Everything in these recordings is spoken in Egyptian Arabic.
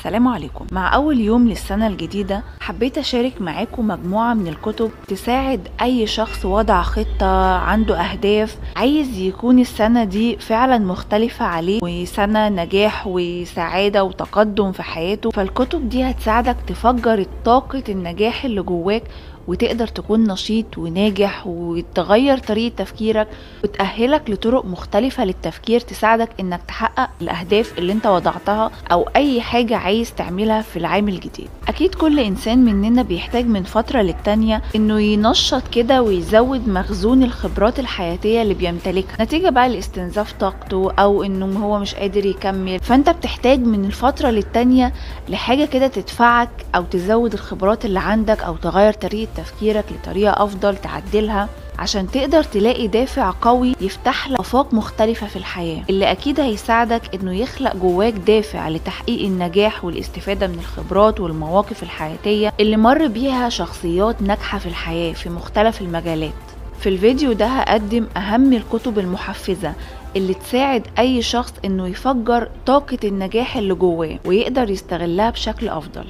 السلام عليكم مع أول يوم للسنة الجديدة حبيت أشارك معاكم مجموعة من الكتب تساعد أي شخص وضع خطة عنده أهداف عايز يكون السنة دي فعلا مختلفة عليه وسنة نجاح وسعادة وتقدم في حياته فالكتب دي هتساعدك تفجر طاقة النجاح اللي جواك وتقدر تكون نشيط وناجح وتغير طريقة تفكيرك وتأهلك لطرق مختلفة للتفكير تساعدك انك تحقق الاهداف اللي انت وضعتها او اي حاجة عايز تعملها في العام الجديد اكيد كل انسان مننا بيحتاج من فترة للتانية انه ينشط كده ويزود مخزون الخبرات الحياتية اللي بيمتلكها نتيجة بقى لاستنزاف طاقته او انه هو مش قادر يكمل فانت بتحتاج من الفترة للتانية لحاجة كده تدفعك او تزود الخبرات اللي عندك او تغير طريقة تفكيرك لطريقة أفضل تعدلها عشان تقدر تلاقي دافع قوي يفتح لك آفاق مختلفة في الحياة اللي أكيد هيساعدك إنه يخلق جواك دافع لتحقيق النجاح والاستفادة من الخبرات والمواقف الحياتية اللي مر بيها شخصيات ناجحة في الحياة في مختلف المجالات في الفيديو ده هقدم أهم الكتب المحفزة اللي تساعد أي شخص إنه يفجر طاقة النجاح اللي جواه ويقدر يستغلها بشكل أفضل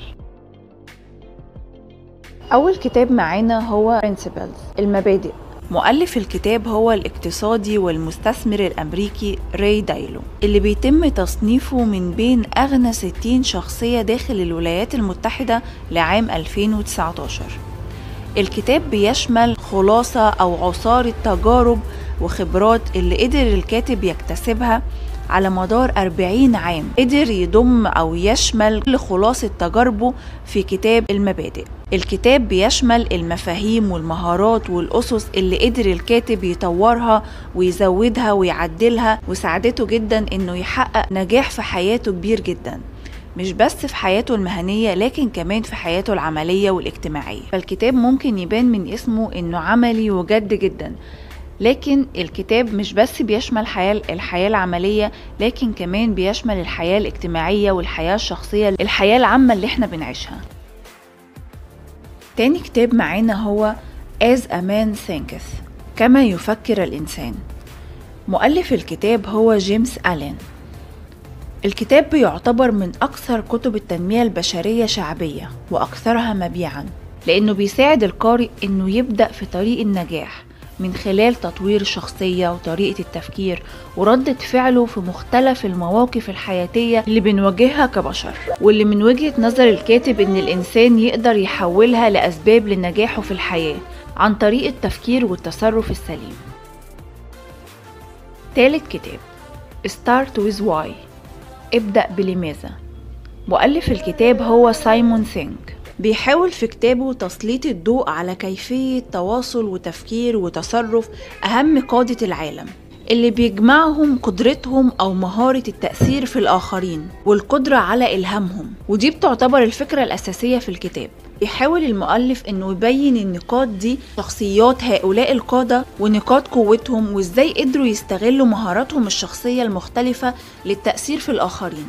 أول كتاب معانا هو Principles المبادئ مؤلف الكتاب هو الاقتصادي والمستثمر الأمريكي راي دايلو اللي بيتم تصنيفه من بين أغنى 60 شخصية داخل الولايات المتحدة لعام 2019 الكتاب بيشمل خلاصة أو عصارة تجارب وخبرات اللي قدر الكاتب يكتسبها على مدار 40 عام قدر يضم أو يشمل كل خلاصة تجاربه في كتاب المبادئ الكتاب بيشمل المفاهيم والمهارات والأسس اللي قدر الكاتب يطورها ويزودها ويعدلها وساعدته جدا إنه يحقق نجاح في حياته كبير جدا مش بس في حياته المهنية لكن كمان في حياته العملية والاجتماعية فالكتاب ممكن يبان من اسمه إنه عملي وجد جدا لكن الكتاب مش بس بيشمل حياة الحياة العملية لكن كمان بيشمل الحياة الاجتماعية والحياة الشخصية الحياة العامة اللي احنا بنعيشها تاني كتاب معانا هو As a Man Thinketh كما يفكر الإنسان مؤلف الكتاب هو جيمس ألين الكتاب بيعتبر من أكثر كتب التنمية البشرية شعبية وأكثرها مبيعا لأنه بيساعد القارئ إنه يبدأ في طريق النجاح من خلال تطوير الشخصية وطريقة التفكير وردة فعله في مختلف المواقف الحياتية اللي بنواجهها كبشر واللي من وجهة نظر الكاتب إن الإنسان يقدر يحولها لأسباب لنجاحه في الحياة عن طريق التفكير والتصرف السليم تالت كتاب Start with Why ابدأ بلماذا مؤلف الكتاب هو سايمون سينك بيحاول في كتابه تسليط الضوء على كيفية تواصل وتفكير وتصرف أهم قادة العالم اللي بيجمعهم قدرتهم أو مهارة التأثير في الآخرين والقدرة على إلهامهم ودي بتعتبر الفكرة الأساسية في الكتاب بيحاول المؤلف انه يبين النقاط دي شخصيات هؤلاء القادة ونقاط قوتهم وازاي قدروا يستغلوا مهاراتهم الشخصية المختلفة للتأثير في الآخرين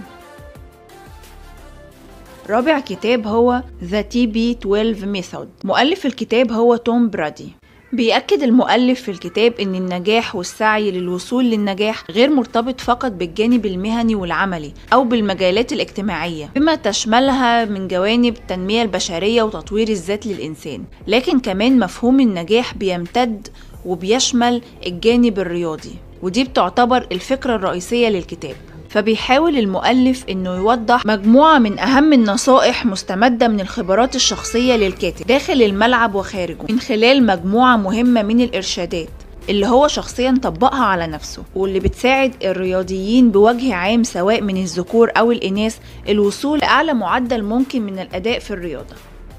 رابع كتاب هو The TB12 Method مؤلف الكتاب هو توم برادي بيأكد المؤلف في الكتاب إن النجاح والسعي للوصول للنجاح غير مرتبط فقط بالجانب المهني والعملي أو بالمجالات الاجتماعية بما تشملها من جوانب التنمية البشرية وتطوير الذات للإنسان لكن كمان مفهوم النجاح بيمتد وبيشمل الجانب الرياضي ودي بتعتبر الفكرة الرئيسية للكتاب فبيحاول المؤلف انه يوضح مجموعة من اهم النصائح مستمدة من الخبرات الشخصية للكاتب داخل الملعب وخارجه من خلال مجموعة مهمة من الارشادات اللي هو شخصيا طبقها على نفسه واللي بتساعد الرياضيين بوجه عام سواء من الذكور او الاناث الوصول لاعلى معدل ممكن من الاداء في الرياضة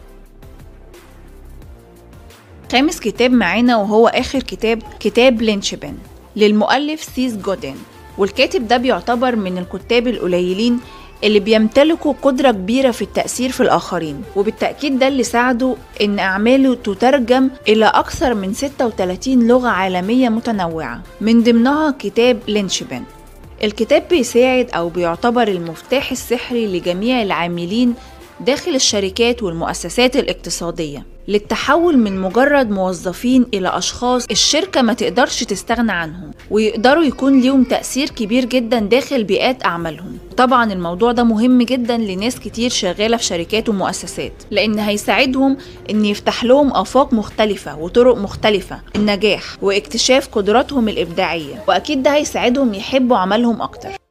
خامس كتاب معانا وهو اخر كتاب كتاب لينشبن للمؤلف سيس جودين والكاتب ده بيعتبر من الكتاب القليلين اللي بيمتلكوا قدرة كبيرة في التأثير في الآخرين وبالتأكيد ده اللي ساعده إن أعماله تترجم إلى أكثر من 36 لغة عالمية متنوعة من ضمنها كتاب لينشبن الكتاب بيساعد أو بيعتبر المفتاح السحري لجميع العاملين داخل الشركات والمؤسسات الاقتصادية للتحول من مجرد موظفين إلى أشخاص الشركة ما تقدرش تستغنى عنهم ويقدروا يكون ليهم تأثير كبير جدا داخل بيئات أعمالهم طبعا الموضوع ده مهم جدا لناس كتير شغالة في شركات ومؤسسات لأن هيساعدهم إن يفتح لهم آفاق مختلفة وطرق مختلفة النجاح واكتشاف قدراتهم الإبداعية وأكيد ده هيساعدهم يحبوا عملهم أكتر